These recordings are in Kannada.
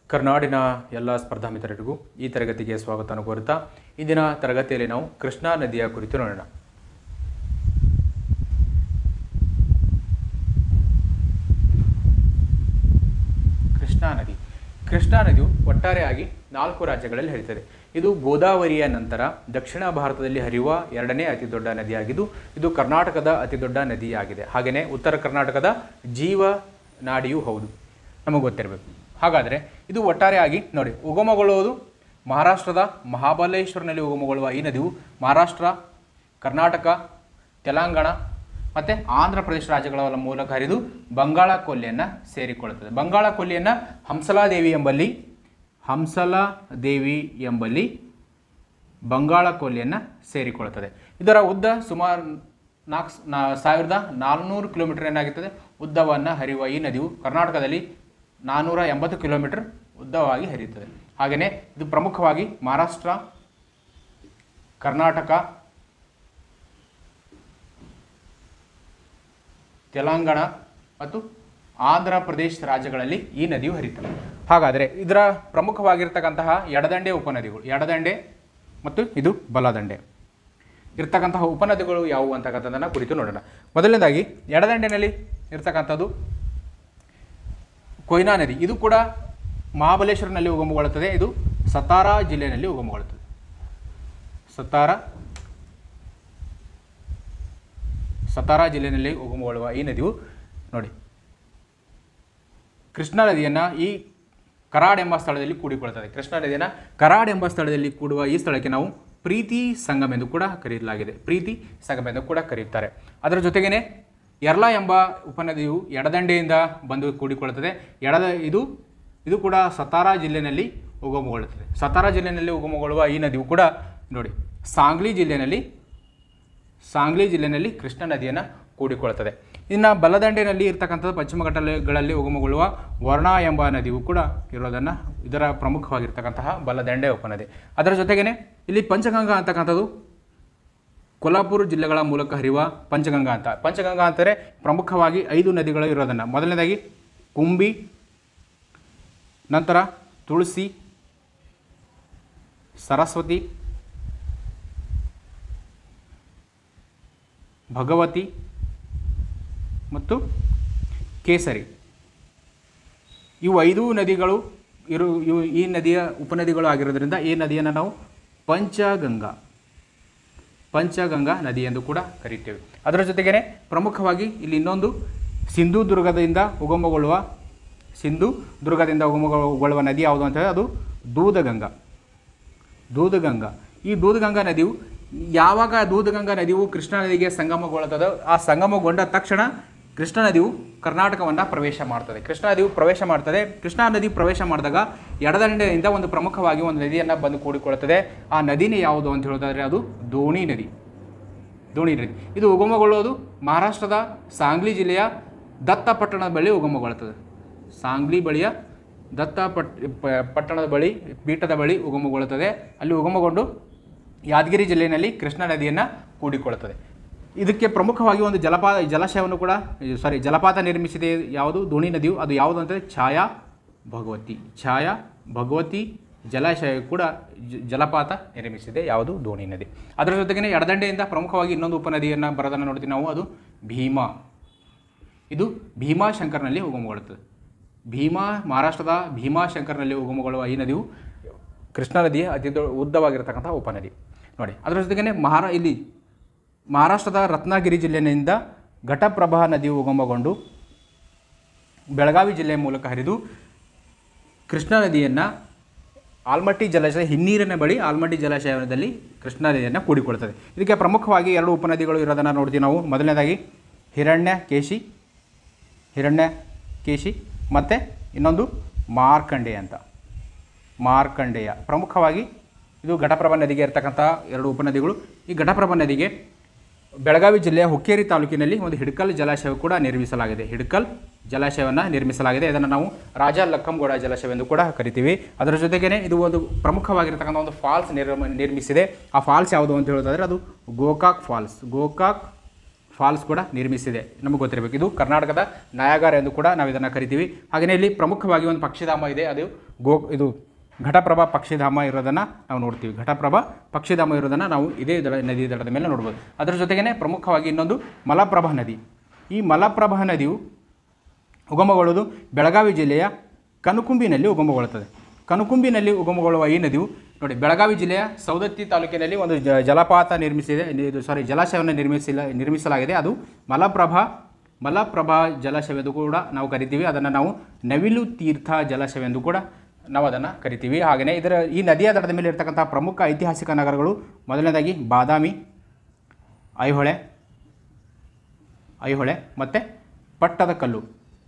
ಕರ್ನಾಡಿನ ಎಲ್ಲ ಸ್ಪರ್ಧಾ ಮಿತ್ರರಿಗೂ ಈ ತರಗತಿಗೆ ಸ್ವಾಗತ ಕೋರುತ್ತಾ ಇಂದಿನ ತರಗತಿಯಲ್ಲಿ ನಾವು ಕೃಷ್ಣಾ ನದಿಯ ಕುರಿತು ನೋಡೋಣ ಕೃಷ್ಣಾ ನದಿ ಕೃಷ್ಣಾ ನದಿಯು ಒಟ್ಟಾರೆಯಾಗಿ ನಾಲ್ಕು ರಾಜ್ಯಗಳಲ್ಲಿ ಹರಿಯುತ್ತದೆ ಇದು ಗೋದಾವರಿಯ ನಂತರ ದಕ್ಷಿಣ ಭಾರತದಲ್ಲಿ ಹರಿಯುವ ಎರಡನೇ ಅತಿ ದೊಡ್ಡ ನದಿಯಾಗಿದ್ದು ಇದು ಕರ್ನಾಟಕದ ಅತಿ ದೊಡ್ಡ ನದಿಯಾಗಿದೆ ಹಾಗೆಯೇ ಉತ್ತರ ಕರ್ನಾಟಕದ ಜೀವ ನಾಡಿಯೂ ಹೌದು ನಮಗೆ ಗೊತ್ತಿರಬೇಕು ಹಾಗಾದರೆ ಇದು ಒಟ್ಟಾರೆಯಾಗಿ ನೋಡಿ ಉಗಮಗೊಳ್ಳುವುದು ಮಹಾರಾಷ್ಟ್ರದ ಮಹಾಬಲೇಶ್ವರನಲ್ಲಿ ಉಗಮಗೊಳ್ಳುವ ಈ ನದಿಯು ಮಹಾರಾಷ್ಟ್ರ ಕರ್ನಾಟಕ ತೆಲಂಗಾಣ ಮತ್ತು ಆಂಧ್ರ ಪ್ರದೇಶ ರಾಜ್ಯಗಳ ಮೂಲಕ ಹರಿದು ಬಂಗಾಳ ಕೊಲ್ಲಿಯನ್ನು ಸೇರಿಕೊಳ್ಳುತ್ತದೆ ಬಂಗಾಳ ಕೊಲ್ಲಿಯನ್ನು ಹಂಸಲಾದೇವಿ ಎಂಬಲ್ಲಿ ಹಂಸಲಾದೇವಿ ಎಂಬಲ್ಲಿ ಬಂಗಾಳ ಕೊಲ್ಲಿಯನ್ನು ಸೇರಿಕೊಳ್ಳುತ್ತದೆ ಇದರ ಉದ್ದ ಸುಮಾರು ನಾಲ್ಕು ನಾ ಸಾವಿರದ ನಾಲ್ನೂರು ಕಿಲೋಮೀಟರ್ ಏನಾಗುತ್ತದೆ ಉದ್ದವನ್ನು ಹರಿಯುವ ಈ ನದಿಯು ಕರ್ನಾಟಕದಲ್ಲಿ ನಾನ್ನೂರ ಎಂಬತ್ತು ಕಿಲೋಮೀಟರ್ ಉದ್ದವಾಗಿ ಹರಿಯುತ್ತದೆ ಹಾಗೆಯೇ ಇದು ಪ್ರಮುಖವಾಗಿ ಮಹಾರಾಷ್ಟ್ರ ಕರ್ನಾಟಕ ತೆಲಂಗಾಣ ಮತ್ತು ಆಂಧ್ರ ಪ್ರದೇಶ ರಾಜ್ಯಗಳಲ್ಲಿ ಈ ನದಿಯು ಹರಿಯುತ್ತದೆ ಹಾಗಾದರೆ ಇದರ ಪ್ರಮುಖವಾಗಿರ್ತಕ್ಕಂತಹ ಎಡದಂಡೆ ಉಪನದಿಗಳು ಎಡದಂಡೆ ಮತ್ತು ಇದು ಬಲದಂಡೆ ಇರ್ತಕ್ಕಂತಹ ಉಪನದಿಗಳು ಯಾವುವು ಅಂತಕ್ಕಂಥದ್ದನ್ನು ಕುರಿತು ನೋಡೋಣ ಮೊದಲನೇದಾಗಿ ಎಡದಂಡೆನಲ್ಲಿ ಇರ್ತಕ್ಕಂಥದ್ದು ಕೊಯ್ನಾ ನದಿ ಇದು ಕೂಡ ಮಹಾಬಲೇಶ್ವರನಲ್ಲಿ ಉಗಮಗೊಳ್ಳುತ್ತದೆ ಇದು ಸತಾರಾ ಜಿಲ್ಲೆಯಲ್ಲಿ ಉಗಮಗೊಳ್ಳುತ್ತದೆ ಸತಾರಾ ಸತಾರಾ ಜಿಲ್ಲೆಯಲ್ಲಿ ಉಗಮಗೊಳ್ಳುವ ಈ ನದಿಯು ನೋಡಿ ಕೃಷ್ಣಾ ನದಿಯನ್ನು ಈ ಕರಾಡ್ ಎಂಬ ಸ್ಥಳದಲ್ಲಿ ಕೂಡಿಕೊಳ್ಳುತ್ತದೆ ಕೃಷ್ಣಾ ನದಿಯನ್ನು ಕರಾಡ್ ಎಂಬ ಸ್ಥಳದಲ್ಲಿ ಕೂಡುವ ಈ ಸ್ಥಳಕ್ಕೆ ನಾವು ಪ್ರೀತಿ ಸಂಗಮ ಎಂದು ಕೂಡ ಕರೆಯಲಾಗಿದೆ ಪ್ರೀತಿ ಸಂಗಮ ಎಂದು ಕೂಡ ಕರೆಯುತ್ತಾರೆ ಅದರ ಜೊತೆಗೇನೆ ಎರ್ಲಾ ಎಂಬ ಉಪನದಿಯು ಎಡದಂಡೆಯಿಂದ ಬಂದು ಕೂಡಿಕೊಳ್ಳುತ್ತದೆ ಎಡದ ಇದು ಇದು ಕೂಡ ಸತಾರಾ ಜಿಲ್ಲೆಯಲ್ಲಿ ಉಗಮಗೊಳ್ಳುತ್ತದೆ ಸತಾರಾ ಜಿಲ್ಲೆಯಲ್ಲಿ ಉಗಮಗೊಳ್ಳುವ ಈ ನದಿಯು ಕೂಡ ನೋಡಿ ಸಾಂಗ್ಲಿ ಜಿಲ್ಲೆಯಲ್ಲಿ ಸಾಂಗ್ಲಿ ಜಿಲ್ಲೆಯಲ್ಲಿ ಕೃಷ್ಣಾ ನದಿಯನ್ನು ಕೂಡಿಕೊಳ್ಳುತ್ತದೆ ಇನ್ನು ಬಲದಂಡೆಯಲ್ಲಿ ಇರ್ತಕ್ಕಂಥದ್ದು ಪಶ್ಚಿಮ ಘಟ್ಟಗಳಲ್ಲಿ ಉಗಮಗೊಳ್ಳುವ ವರ್ಣಾ ಎಂಬ ನದಿಯು ಕೂಡ ಇರೋದನ್ನು ಇದರ ಪ್ರಮುಖವಾಗಿರ್ತಕ್ಕಂತಹ ಬಲದಂಡೆ ಉಪನದಿ ಅದರ ಜೊತೆಗೇ ಇಲ್ಲಿ ಪಂಚಗಂಗಾ ಅಂತಕ್ಕಂಥದ್ದು ಕೊಲ್ಹಾಪುರ ಜಿಲ್ಲೆಗಳ ಮೂಲಕ ಹರಿಯುವ ಪಂಚಗಂಗಾ ಅಂತ ಪಂಚಗಂಗಾ ಅಂತಾರೆ ಪ್ರಮುಖವಾಗಿ ಐದು ನದಿಗಳು ಇರೋದನ್ನು ಮೊದಲನೇದಾಗಿ ಕುಂಬಿ ನಂತರ ತುಳಸಿ ಸರಸ್ವತಿ ಭಗವತಿ ಮತ್ತು ಕೇಸರಿ ಇವು ಐದು ನದಿಗಳು ಇರು ಇವು ಈ ನದಿಯ ಉಪನದಿಗಳು ಆಗಿರೋದ್ರಿಂದ ಈ ನದಿಯನ್ನು ನಾವು ಪಂಚಗಂಗಾ ಪಂಚಗಂಗಾ ನದಿ ಎಂದು ಕೂಡ ಕರೀತೇವೆ ಅದರ ಜೊತೆಗೇ ಪ್ರಮುಖವಾಗಿ ಇಲ್ಲಿ ಇನ್ನೊಂದು ಸಿಂಧು ದುರ್ಗದಿಂದ ಉಗಮಗೊಳ್ಳುವ ಸಿಂಧು ದುರ್ಗದಿಂದ ಉಗಮಗೊಳ್ಳುವ ನದಿ ಯಾವುದು ಅಂತ ಹೇಳಿದ್ರೆ ಅದು ದೂದಗಂಗಾ ದೂದಗಂಗಾ ಈ ದೂದಗಂಗಾ ನದಿಯು ಯಾವಾಗ ದೂದಗಂಗಾ ನದಿಯು ಕೃಷ್ಣಾ ನದಿಗೆ ಸಂಗಮಗೊಳ್ಳುತ್ತದೋ ಆ ಸಂಗಮಗೊಂಡ ತಕ್ಷಣ ಕೃಷ್ಣಾ ನದಿಯು ಕರ್ನಾಟಕವನ್ನು ಪ್ರವೇಶ ಮಾಡ್ತದೆ ಕೃಷ್ಣಾ ನದಿಯು ಪ್ರವೇಶ ಮಾಡ್ತದೆ ಕೃಷ್ಣಾ ನದಿ ಪ್ರವೇಶ ಮಾಡಿದಾಗ ಎಡದಂಡೆಯಿಂದ ಒಂದು ಪ್ರಮುಖವಾಗಿ ಒಂದು ನದಿಯನ್ನು ಬಂದು ಕೂಡಿಕೊಳ್ಳುತ್ತದೆ ಆ ನದಿನೇ ಯಾವುದು ಅಂತ ಹೇಳೋದಾದರೆ ಅದು ದೋಣಿ ನದಿ ದೋಣಿ ನದಿ ಇದು ಉಗಮಗೊಳ್ಳುವುದು ಮಹಾರಾಷ್ಟ್ರದ ಸಾಂಗ್ಲಿ ಜಿಲ್ಲೆಯ ದತ್ತಪಟ್ಟಣದ ಬಳಿ ಉಗಮಗೊಳ್ಳುತ್ತದೆ ಸಾಂಗ್ಲಿ ಬಳಿಯ ದತ್ತ ಪಟ್ ಪ- ಪಟ್ಟಣದ ಬಳಿ ಪೀಠದ ಬಳಿ ಉಗಮಗೊಳ್ಳುತ್ತದೆ ಅಲ್ಲಿ ಉಗಮಗೊಂಡು ಯಾದಗಿರಿ ಜಿಲ್ಲೆಯಲ್ಲಿ ಕೃಷ್ಣಾ ನದಿಯನ್ನು ಕೂಡಿಕೊಳ್ಳುತ್ತದೆ ಇದಕ್ಕೆ ಪ್ರಮುಖವಾಗಿ ಒಂದು ಜಲಪಾತ ಜಲಾಶಯವನ್ನು ಕೂಡ ಸಾರಿ ಜಲಪಾತ ನಿರ್ಮಿಸಿದೆ ಯಾವುದು ದೋಣಿ ನದಿಯು ಅದು ಯಾವುದು ಅಂತಂದರೆ ಛಾಯಾ ಭಗವತಿ ಛಾಯಾ ಭಗವತಿ ಜಲಾಶಯ ಕೂಡ ಜ- ಜಲಪಾತ ನಿರ್ಮಿಸಿದೆ ಯಾವುದು ದೋಣಿ ನದಿ ಅದರ ಜೊತೆಗೇ ಎಡದಂಡೆಯಿಂದ ಪ್ರಮುಖವಾಗಿ ಇನ್ನೊಂದು ಉಪನದಿಯನ್ನು ಬರೋದನ್ನು ನೋಡ್ತೀವಿ ನಾವು ಅದು ಭೀಮಾ ಇದು ಭೀಮಾಶಂಕರ್ನಲ್ಲಿ ಉಗಮಗೊಳ್ಳುತ್ತದೆ ಭೀಮಾ ಮಹಾರಾಷ್ಟ್ರದ ಭೀಮಾಶಂಕರ್ನಲ್ಲಿ ಉಗಮಗೊಳ್ಳುವ ಈ ನದಿಯು ಕೃಷ್ಣಾ ನದಿಯ ಅತಿ ದೊ ಉದ್ದವಾಗಿರತಕ್ಕಂಥ ಉಪನದಿ ನೋಡಿ ಅದರ ಜೊತೆಗೇ ಮಹಾರಾ ಇಲ್ಲಿ ಮಹಾರಾಷ್ಟ್ರದ ರತ್ನಗಿರಿ ಜಿಲ್ಲೆಯಿಂದ ಘಟಪ್ರಭಾ ನದಿಯು ಉಗಮಗೊಂಡು ಬೆಳಗಾವಿ ಜಿಲ್ಲೆಯ ಮೂಲಕ ಹರಿದು ಕೃಷ್ಣಾ ನದಿಯನ್ನು ಆಲ್ಮಟ್ಟಿ ಜಲಾಶಯ ಹಿನ್ನೀರಿನ ಬಳಿ ಆಲ್ಮಟ್ಟಿ ಜಲಾಶಯದಲ್ಲಿ ಕೃಷ್ಣಾ ನದಿಯನ್ನು ಕೂಡಿಕೊಳ್ಳುತ್ತದೆ ಇದಕ್ಕೆ ಪ್ರಮುಖವಾಗಿ ಎರಡು ಉಪನದಿಗಳು ಇರೋದನ್ನು ನೋಡ್ತೀವಿ ನಾವು ಮೊದಲನೇದಾಗಿ ಹಿರಣ್ಯ ಕೇಶಿ ಹಿರಣ್ಯ ಕೇಶಿ ಮತ್ತು ಇನ್ನೊಂದು ಮಾರ್ಕಂಡೇಯ ಅಂತ ಮಾರ್ಕಂಡೇಯ ಪ್ರಮುಖವಾಗಿ ಇದು ಘಟಪ್ರಭಾ ನದಿಗೆ ಇರತಕ್ಕಂಥ ಎರಡು ಉಪನದಿಗಳು ಈ ಘಟಪ್ರಭಾ ನದಿಗೆ ಬೆಳಗಾವಿ ಜಿಲ್ಲೆಯ ಹುಕ್ಕೇರಿ ತಾಲೂಕಿನಲ್ಲಿ ಒಂದು ಹಿಡ್ಕಲ್ ಜಲಾಶಯ ಕೂಡ ನಿರ್ಮಿಸಲಾಗಿದೆ ಹಿಡ್ಕಲ್ ಜಲಾಶಯವನ್ನು ನಿರ್ಮಿಸಲಾಗಿದೆ ಇದನ್ನು ನಾವು ರಾಜ ಲಕ್ಕಂಗೌಡ ಜಲಾಶಯ ಎಂದು ಕೂಡ ಕರಿತೀವಿ ಅದರ ಜೊತೆಗೇ ಇದು ಒಂದು ಪ್ರಮುಖವಾಗಿರ್ತಕ್ಕಂಥ ಒಂದು ಫಾಲ್ಸ್ ನಿರ್ಮ ನಿರ್ಮಿಸಿದೆ ಆ ಫಾಲ್ಸ್ ಯಾವುದು ಅಂತ ಹೇಳೋದಾದರೆ ಅದು ಗೋಕಾಕ್ ಫಾಲ್ಸ್ ಗೋಕಾಕ್ ಫಾಲ್ಸ್ ಕೂಡ ನಿರ್ಮಿಸಿದೆ ನಮಗೆ ಗೊತ್ತಿರಬೇಕು ಇದು ಕರ್ನಾಟಕದ ನಯಾಗಾರ ಎಂದು ಕೂಡ ನಾವು ಇದನ್ನು ಕರಿತೀವಿ ಹಾಗೆಯೇ ಇಲ್ಲಿ ಪ್ರಮುಖವಾಗಿ ಒಂದು ಪಕ್ಷಿಧಾಮ ಇದೆ ಅದು ಗೋ ಇದು ಘಟಪ್ರಭಾ ಪಕ್ಷಿಧಾಮ ಇರೋದನ್ನು ನಾವು ನೋಡ್ತೀವಿ ಘಟಪ್ರಭಾ ಪಕ್ಷಿಧಾಮ ಇರೋದನ್ನು ನಾವು ಇದೇ ದಡ ನದಿ ದಡದ ಮೇಲೆ ನೋಡ್ಬೋದು ಅದರ ಜೊತೆಗೇ ಪ್ರಮುಖವಾಗಿ ಇನ್ನೊಂದು ಮಲಪ್ರಭಾ ನದಿ ಈ ಮಲಪ್ರಭಾ ನದಿಯು ಉಗಮಗೊಳ್ಳುವುದು ಬೆಳಗಾವಿ ಜಿಲ್ಲೆಯ ಕನಕುಂಬಿನಲ್ಲಿ ಉಗಮಗೊಳ್ಳುತ್ತದೆ ಕನಕುಂಬಿನಲ್ಲಿ ಉಗಮಗೊಳ್ಳುವ ಈ ನದಿಯು ನೋಡಿ ಬೆಳಗಾವಿ ಜಿಲ್ಲೆಯ ಸೌದತ್ತಿ ತಾಲೂಕಿನಲ್ಲಿ ಒಂದು ಜ ಜಲಪಾತ ನಿರ್ಮಿಸಿದೆ ಇದು ಸಾರಿ ಜಲಾಶಯವನ್ನು ನಿರ್ಮಿಸಿಲ್ಲ ನಿರ್ಮಿಸಲಾಗಿದೆ ಅದು ಮಲಪ್ರಭಾ ಮಲಪ್ರಭಾ ಜಲಾಶಯವೆಂದು ಕೂಡ ನಾವು ಕರಿತೀವಿ ಅದನ್ನು ನಾವು ನವಿಲು ತೀರ್ಥ ಜಲಾಶಯವೆಂದು ಕೂಡ ನಾವು ಅದನ್ನು ಕರಿತೀವಿ ಹಾಗೆಯೇ ಇದರ ಈ ನದಿಯ ದಡದ ಮೇಲೆ ಇರತಕ್ಕಂಥ ಪ್ರಮುಖ ಐತಿಹಾಸಿಕ ನಗರಗಳು ಮೊದಲನೇದಾಗಿ ಬಾದಾಮಿ ಐಹೊಳೆ ಐಹೊಳೆ ಮತ್ತು ಪಟ್ಟದಕಲ್ಲು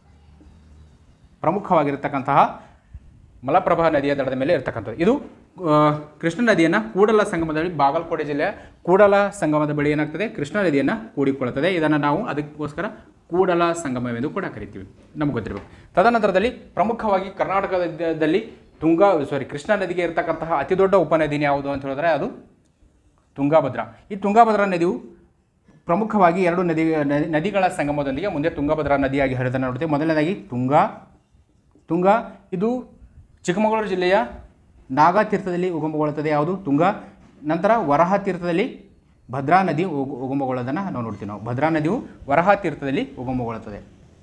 ಪ್ರಮುಖವಾಗಿರತಕ್ಕಂತಹ ಮಲಪ್ರಭಾ ನದಿಯ ದಡದ ಮೇಲೆ ಇರತಕ್ಕಂಥದ್ದು ಇದು ಆ, ಕೃಷ್ಣ ನದಿಯನ್ನು ಕೂಡಲ ಸಂಗಮದ ಬಳಿ ಬಾಗಲಕೋಟೆ ಜಿಲ್ಲೆಯ ಕೂಡಲ ಸಂಗಮದ ಬಳಿ ಏನಾಗ್ತದೆ ಕೃಷ್ಣ ನದಿಯನ್ನು ಕೂಡಿಕೊಳ್ಳುತ್ತದೆ ಇದನ್ನು ನಾವು ಅದಕ್ಕೋಸ್ಕರ ಕೂಡಲ ಸಂಗಮವೆಂದು ಕೂಡ ಕರಿತೀವಿ ನಮಗೆ ಗೊತ್ತಿರಬೇಕು ತದನಂತರದಲ್ಲಿ ಪ್ರಮುಖವಾಗಿ ಕರ್ನಾಟಕದಲ್ಲಿ ತುಂಗಾ ಸಾರಿ ಕೃಷ್ಣ ನದಿಗೆ ಇರತಕ್ಕಂತಹ ಅತಿ ದೊಡ್ಡ ಉಪನದಿನಿ ಯಾವುದು ಅಂತ ಹೇಳಿದ್ರೆ ಅದು ತುಂಗಾಭದ್ರಾ ಈ ತುಂಗಾಭದ್ರಾ ನದಿಯು ಪ್ರಮುಖವಾಗಿ ಎರಡು ನದಿ ನದಿ- ನದಿಗಳ ಸಂಗಮದೊಂದಿಗೆ ಮುಂದೆ ತುಂಗಭದ್ರಾ ನದಿಯಾಗಿ ಹರಿದನ್ನು ನೋಡ್ತೀವಿ ಮೊದಲನೇದಾಗಿ ತುಂಗಾ ತುಂಗಾ ಇದು ಚಿಕ್ಕಮಗಳೂರು ಜಿಲ್ಲೆಯ ನಾಗಾ ತೀರ್ಥದಲ್ಲಿ ಉಗಮಗೊಳ್ಳುತ್ತದೆ ಯಾವುದು ತುಂಗಾ ನಂತರ ವರಹ ತೀರ್ಥದಲ್ಲಿ ಭದ್ರಾ ನದಿ ಉಗ- ಉಗಮಗೊಳ್ಳೋದನ್ನು ನಾವು ನೋಡ್ತೀವಿ ನಾವು ಭದ್ರಾ ನದಿಯು ವರಹ ತೀರ್ಥದಲ್ಲಿ ಉಗಮಗೊಳ್ಳುತ್ತದೆ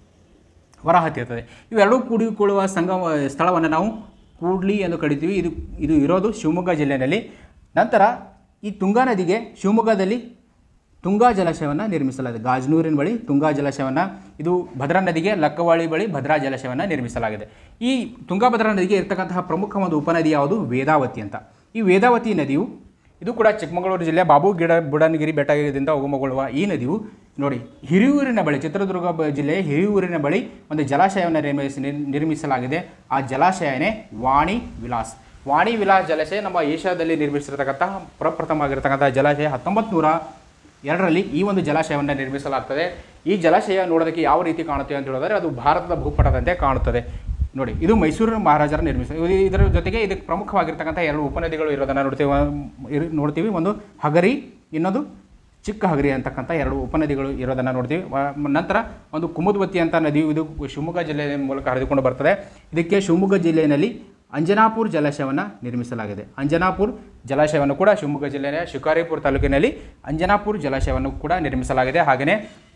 ವರಹ ತೀರ್ಥದೆ ಇವೆರಡೂ ಕೂಡಿಕೊಳ್ಳುವ ಸಂಗಮ ಸ್ಥಳವನ್ನು ನಾವು ಕೂಡ್ಲಿ ಎಂದು ಕರಿತೀವಿ ಇದು ಇದು ಇರೋದು ಶಿವಮೊಗ್ಗ ಜಿಲ್ಲೆಯಲ್ಲಿ ನಂತರ ಈ ತುಂಗಾ ನದಿಗೆ ಶಿವಮೊಗ್ಗದಲ್ಲಿ ತುಂಗಾ ಜಲಾಶಯವನ್ನು ನಿರ್ಮಿಸಲಾಗಿದೆ ಗಾಜನೂರಿನ ಬಳಿ ತುಂಗಾ ಜಲಾಶಯವನ್ನು ಇದು ಭದ್ರಾ ನದಿಗೆ ಲಕ್ಕವಾಳಿ ಬಳಿ ಭದ್ರಾ ಜಲಾಶಯವನ್ನು ನಿರ್ಮಿಸಲಾಗಿದೆ ಈ ತುಂಗಭದ್ರಾ ನದಿಗೆ ಇರತಕ್ಕಂತಹ ಪ್ರಮುಖ ಒಂದು ಉಪನದಿ ಯಾವುದು ವೇದಾವತಿ ಅಂತ ಈ ವೇದಾವತಿ ನದಿಯು ಇದು ಕೂಡ ಚಿಕ್ಕಮಗಳೂರು ಜಿಲ್ಲೆಯ ಬಾಬು ಗಿಡ ಬುಡನಗಿರಿ ಬೆಟ್ಟದಿಂದ ಉಗಮಗೊಳ್ಳುವ ಈ ನದಿಯು ನೋಡಿ ಹಿರಿಯೂರಿನ ಬಳಿ ಚಿತ್ರದುರ್ಗ ಬ- ಜಿಲ್ಲೆಯ ಹಿರಿಯೂರಿನ ಬಳಿ ಒಂದು ಜಲಾಶಯವನ್ನು ನಿರ್ಮಿಸಿ ನಿರ್- ನಿರ್ಮಿಸಲಾಗಿದೆ ಆ ಜಲಾಶಯನೇ ವಾಣಿ ವಿಲಾಸ್ ವಾಣಿ ವಿಲಾಸ್ ಜಲಾಶಯ ನಮ್ಮ ಏಷ್ಯಾದಲ್ಲಿ ನಿರ್ಮಿಸಿರತಕ್ಕಂತಹ ಪ್ರಪ್ರಥಮ ಆಗಿರತಕ್ಕಂತಹ ಜಲಾಶಯ ಹತ್ತೊಂಬತ್ತು ನೂರ ಎರಡರಲ್ಲಿ ಈ ಒಂದು ಜಲಾಶಯವನ್ನು ನಿರ್ಮಿಸಲಾಗ್ತದೆ ಈ ಜಲಾಶಯ ನೋಡೋದಕ್ಕೆ ಯಾವ ರೀತಿ ಕಾಣುತ್ತೆ ಅಂತ ಹೇಳಿದ್ರೆ ಅದು ಭಾರತದ ಭೂಪಟದಂತೆ ಕಾಣುತ್ತದೆ ನೋಡಿ ಇದು ಮೈಸೂರು ಮಹಾರಾಜರ ನಿರ್ಮಿಸ ಇದು- ಇದರ ಜೊತೆಗೆ ಇದಕ್ಕೆ ಪ್ರಮುಖವಾಗಿರ್ತಕ್ಕಂಥ ಎರಡು ಉಪನದಿಗಳು ಇರೋದನ್ನು ನೋಡ್ತೀವಿ ಇರ್- ನೋಡ್ತೀವಿ ಒಂದು ಹಗರಿ ಇನ್ನೊಂದು ಚಿಕ್ಕ ಹಗರಿ ಅಂತಕ್ಕಂಥ ಎರಡು ಉಪನದಿಗಳು ಇರೋದನ್ನು ನೋಡ್ತೀವಿ ವ- ನಂತರ ಒಂದು ಕುಮುದ್ವತಿ ಅಂತ ನದಿಯು ಇದು ಶಿವಮೊಗ್ಗ ಜಿಲ್ಲೆಯ ಮೂಲಕ ಹರಿದುಕೊಂಡು ಬರ್ತದೆ ಇದಕ್ಕೆ ಶಿವಮೊಗ್ಗ ಜಿಲ್ಲೆಯಲ್ಲಿ ಅಂಜನಾಪುರ್ ಜಲಾಶಯವನ್ನು ನಿರ್ಮಿಸಲಾಗಿದೆ ಅಂಜನಾಪುರ್ ಜಲಾಶಯವನ್ನು ಕೂಡ ಶಿವಮೊಗ್ಗ ಜಿಲ್ಲೆಯ ಶಿಕಾರಿಪುರ ತಾಲೂಕಿನಲ್ಲಿ ಅಂಜನಾಪುರ್ ಜಲಾಶಯವನ್ನು ಕೂಡ ನಿರ್ಮಿಸಲಾಗಿದೆ ಹಾಗೆಯೇ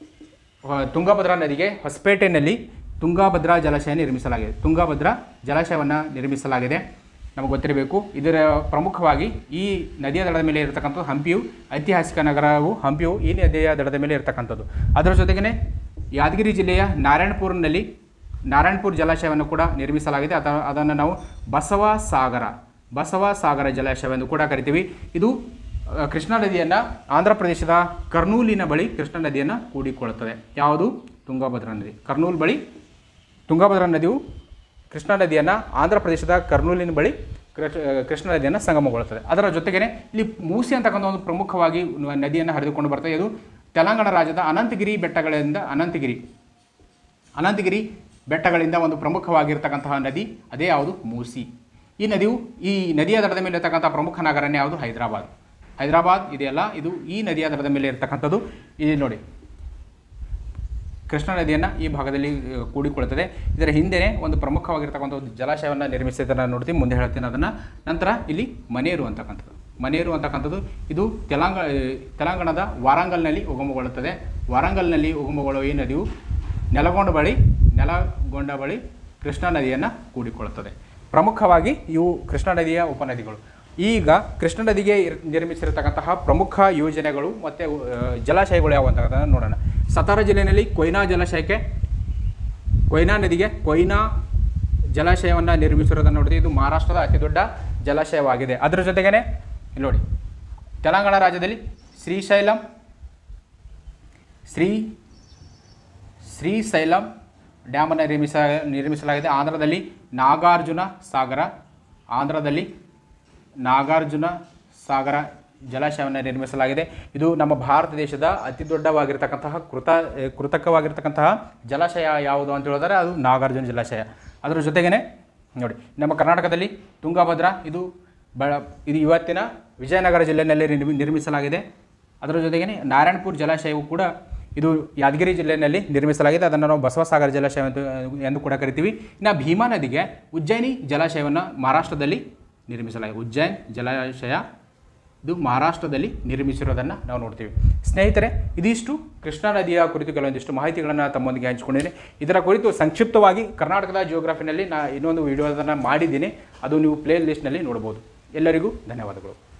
ಹ- ತುಂಗಭದ್ರಾ ನದಿಗೆ ಹೊಸಪೇಟೆಯಲ್ಲಿ ತುಂಗಭದ್ರಾ ಜಲಾಶಯ ನಿರ್ಮಿಸಲಾಗಿದೆ ತುಂಗಭದ್ರಾ ಜಲಾಶಯವನ್ನು ನಿರ್ಮಿಸಲಾಗಿದೆ ನಮಗೆ ಗೊತ್ತಿರಬೇಕು ಇದರ ಪ್ರಮುಖವಾಗಿ ಈ ನದಿಯ ದಡದ ಮೇಲೆ ಇರತಕ್ಕಂಥದ್ದು ಹಂಪಿಯು ಐತಿಹಾಸಿಕ ನಗರವು ಹಂಪಿಯು ಈ ನದಿಯ ದಡದ ಮೇಲೆ ಇರತಕ್ಕಂಥದ್ದು ಅದರ ಜೊತೆಗೇ ಯಾದಗಿರಿ ಜಿಲ್ಲೆಯ ನಾರಾಯಣಪುರನಲ್ಲಿ ನಾರಾಯಣಪುರ ಜಲಾಶಯವನ್ನು ಕೂಡ ನಿರ್ಮಿಸಲಾಗಿದೆ ಅದ ಅದನ್ನು ನಾವು ಬಸವ ಸಾಗರ ಬಸವ ಸಾಗರ ಜಲಾಶಯವೆಂದು ಕೂಡ ಕರಿತೀವಿ ಇದು ಅಹ್, ಕೃಷ್ಣಾ ನದಿಯನ್ನು ಆಂಧ್ರ ಪ್ರದೇಶದ ಕರ್ನೂಲಿನ ಬಳಿ ಕೃಷ್ಣಾ ನದಿಯನ್ನು ಕೂಡಿಕೊಳ್ಳುತ್ತದೆ ಯಾವುದು ತುಂಗಭದ್ರಾ ನದಿ ಕರ್ನೂಲ್ ಬಳಿ ತುಂಗಭದ್ರಾ ನದಿಯು ಕೃಷ್ಣಾ ನದಿಯನ್ನು ಆಂಧ್ರ ಪ್ರದೇಶದ ಕರ್ನೂಲಿನ ಬಳಿ ಕೃಷ್ಣ ಕೃಷ್ಣಾ ನದಿಯನ್ನು ಸಂಗಮಗೊಳ್ಳುತ್ತದೆ ಅದರ ಜೊತೆಗೇ ಇಲ್ಲಿ ಮೂಸಿ ಅಂತಕ್ಕಂಥ ಒಂದು ಪ್ರಮುಖವಾಗಿ ನ- ನದಿಯನ್ನು ಹರಿದುಕೊಂಡು ಬರ್ತದೆ ಇದು ತೆಲಂಗಾಣ ರಾಜ್ಯದ ಅನಂತಗಿರಿ ಬೆಟ್ಟಗಳಿಂದ ಅನಂತಗಿರಿ ಅನಂತಗಿರಿ ಬೆಟ್ಟಗಳಿಂದ ಒಂದು ಪ್ರಮುಖವಾಗಿರ್ತಕ್ಕಂತಹ ನದಿ ಅದೇ ಯಾವುದು ಮೂಸಿ ಈ ನದಿಯು ಈ ನದಿಯ ದಡದ ಮೇಲೆ ಇರತಕ್ಕಂಥ ಪ್ರಮುಖ ನಗರನೇ ಯಾವುದು ಹೈದರಾಬಾದ್ ಹೈದರಾಬಾದ್ ಇದೆಯಲ್ಲ ಇದು ಈ ನದಿಯ ದಡದ ಮೇಲೆ ಇರತಕ್ಕಂಥದ್ದು ಇಲ್ಲಿ ನೋಡಿ ಕೃಷ್ಣಾ ನದಿಯನ್ನು ಈ ಭಾಗದಲ್ಲಿ ಆ, ಕೂಡಿಕೊಳ್ಳುತ್ತದೆ ಇದರ ಹಿಂದೆನೇ ಒಂದು ಪ್ರಮುಖವಾಗಿರ್ತಕ್ಕಂಥ ಒಂದು ಜಲಾಶಯವನ್ನು ನಿರ್ಮಿಸಿದ್ದನ್ನು ನೋಡ್ತೀವಿ ಮುಂದೆ ಹೇಳ್ತೀನಿ ಅದನ್ನು ನಂತರ ಇಲ್ಲಿ ಮನೇರು ಅಂತಕ್ಕಂಥದ್ದು ಮನೇರು ಅಂತಕ್ಕಂಥದ್ದು ಇದು ತೆಲಂಗ ಆ, ತೆಲಂಗಾಣದ ವಾರಂಗಲ್ನಲ್ಲಿ ಉಗಮಗೊಳ್ಳುತ್ತದೆ ವಾರಂಗಲ್ನಲ್ಲಿ ಉಗಮಗೊಳ್ಳುವ ಈ ನದಿಯು ನೆಲಗೊಂಡ ಬಳಿ ನೆಲಗೊಂಡ ಬಳಿ ಕೃಷ್ಣಾ ನದಿಯನ್ನು ಕೂಡಿಕೊಳ್ಳುತ್ತದೆ ಪ್ರಮುಖವಾಗಿ ಇವು ಕೃಷ್ಣಾ ನದಿಯ ಉಪನದಿಗಳು ಈಗ ಕೃಷ್ಣಾ ನದಿಗೆ ಇರ್- ನಿರ್ಮಿಸಿರತಕ್ಕಂತಹ ಪ್ರಮುಖ ಯೋಜನೆಗಳು ಮತ್ತು ಆ, ಜಲಾಶಯಗಳು ಯಾವುವು ಅಂತ ನೋಡೋಣ ಸತಾರ ಜಿಲ್ಲೆಯಲ್ಲಿ ಕೊಯ್ನಾ ಜಲಾಶಯಕ್ಕೆ ಕೊಯ್ನಾ ನದಿಗೆ ಕೊಯ್ನಾ ಜಲಾಶಯವನ್ನು ನಿರ್ಮಿಸಿರೋದನ್ನು ನೋಡಿದ್ರೆ ಇದು ಮಹಾರಾಷ್ಟ್ರದ ಅತಿ ದೊಡ್ಡ ಜಲಾಶಯವಾಗಿದೆ ಅದರ ಜೊತೆಗೇ ಇಲ್ಲಿ ನೋಡಿ ತೆಲಂಗಾಣ ರಾಜ್ಯದಲ್ಲಿ ಶ್ರೀಶೈಲಂ ಶ್ರೀ ಶ್ರೀಶೈಲಂ ಡ್ಯಾಮನ್ನು ನಿರ್ಮಿಸ ನಿರ್ಮಿಸಲಾಗಿದೆ ಆಂಧ್ರದಲ್ಲಿ ನಾಗಾರ್ಜುನ ಸಾಗರ ಆಂಧ್ರದಲ್ಲಿ ನಾಗಾರ್ಜುನ ಸಾಗರ ಜಲಾಶಯವನ್ನು ನಿರ್ಮಿಸಲಾಗಿದೆ ಇದು ನಮ್ಮ ಭಾರತ ದೇಶದ ಅತಿ ದೊಡ್ಡವಾಗಿರ್ತಕ್ಕಂತಹ ಕೃತ ಏ, ಕೃತಕವಾಗಿರ್ತಕ್ಕಂತಹ ಜಲಾಶಯ ಯಾವುದು ಅಂತ ಹೇಳಿದ್ರೆ ಅದು ನಾಗಾರ್ಜುನ ಜಲಾಶಯ ಅದರ ಜೊತೆಗೇ ನೋಡಿ ನಮ್ಮ ಕರ್ನಾಟಕದಲ್ಲಿ ತುಂಗಭದ್ರಾ ಇದು ಬ ಇದು ಇವತ್ತಿನ ವಿಜಯನಗರ ಜಿಲ್ಲೆಯಲ್ಲಿ ನಿರ್ಮಿ ನಿರ್ಮಿಸಲಾಗಿದೆ ಅದರ ಜೊತೆಗೇ ನಾರಾಯಣಪುರ ಜಲಾಶಯವು ಕೂಡ ಇದು ಯಾದಗಿರಿ ಜಿಲ್ಲೆಯಲ್ಲಿ ನಿರ್ಮಿಸಲಾಗಿದೆ ಅದನ್ನು ನಾವು ಬಸವಸಾಗರ ಜಲಾಶಯ ಎಂದು ಎಂದು ಕೂಡ ಕರಿತೀವಿ ಇನ್ನು ಭೀಮಾ ನದಿಗೆ ಉಜ್ಜಯಿನಿ ಜಲಾಶಯವನ್ನು ಮಹಾರಾಷ್ಟ್ರದಲ್ಲಿ ನಿರ್ಮಿಸಲಾಗಿದೆ ಉಜ್ಜೈನ್ ಜಲಾಶಯ ಇದು ಮಹಾರಾಷ್ಟ್ರದಲ್ಲಿ ನಿರ್ಮಿಸಿರೋದನ್ನು ನಾವು ನೋಡ್ತೀವಿ ಸ್ನೇಹಿತರೆ ಇದಿಷ್ಟು ಕೃಷ್ಣಾ ನದಿಯ ಕುರಿತು ಕೆಲವೊಂದಿಷ್ಟು ಮಾಹಿತಿಗಳನ್ನು ತಮ್ಮೊಂದಿಗೆ ಹಂಚಿಕೊಂಡಿದ್ದೀನಿ ಇದರ ಕುರಿತು ಸಂಕ್ಷಿಪ್ತವಾಗಿ ಕರ್ನಾಟಕದ ಜಿಯೋಗ್ರಫಿನಲ್ಲಿ ನಾ ಇನ್ನೊಂದು ವಿಡಿಯೋದನ್ನು ಮಾಡಿದ್ದೀನಿ ಅದು ನೀವು ಪ್ಲೇ ಲಿಸ್ಟ್ನಲ್ಲಿ ನೋಡ್ಬೋದು ಎಲ್ಲರಿಗೂ ಧನ್ಯವಾದಗಳು